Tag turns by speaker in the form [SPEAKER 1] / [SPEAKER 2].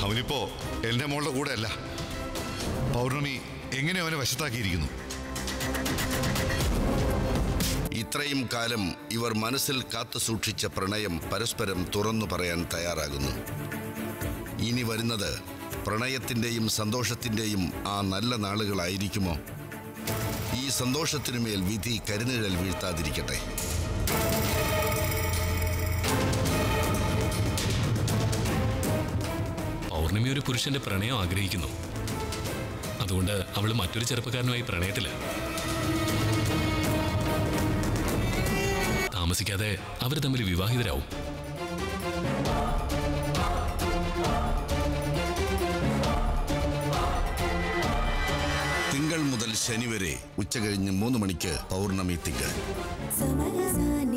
[SPEAKER 1] അവനിപ്പോ എന്റെ മോളുടെ കൂടെ അല്ല പൗർണമി എങ്ങനെ അവനെ വശത്താക്കിയിരിക്കുന്നു
[SPEAKER 2] ഇത്രയും കാലം ഇവർ മനസ്സിൽ കാത്തു സൂക്ഷിച്ച പ്രണയം പരസ്പരം തുറന്നു പറയാൻ തയ്യാറാകുന്നു ഇനി വരുന്നത് പ്രണയത്തിൻ്റെയും സന്തോഷത്തിൻ്റെയും ആ നല്ല നാളുകളായിരിക്കുമോ ഈ സന്തോഷത്തിനുമേൽ വിധി കരുനിഴൽ വീഴ്ത്താതിരിക്കട്ടെ
[SPEAKER 3] പൗർണമി ഒരു പുരുഷന്റെ പ്രണയം ആഗ്രഹിക്കുന്നു അതുകൊണ്ട് അവൾ മറ്റൊരു ചെറുപ്പക്കാരനുമായി പ്രണയത്തില്ല താമസിക്കാതെ അവർ തമ്മിൽ വിവാഹിതരാവും
[SPEAKER 2] തിങ്കൾ മുതൽ ശനി വരെ ഉച്ചകഴിഞ്ഞ് മൂന്ന് മണിക്ക് പൗർണമി തിങ്കൾ
[SPEAKER 4] സമരസാനി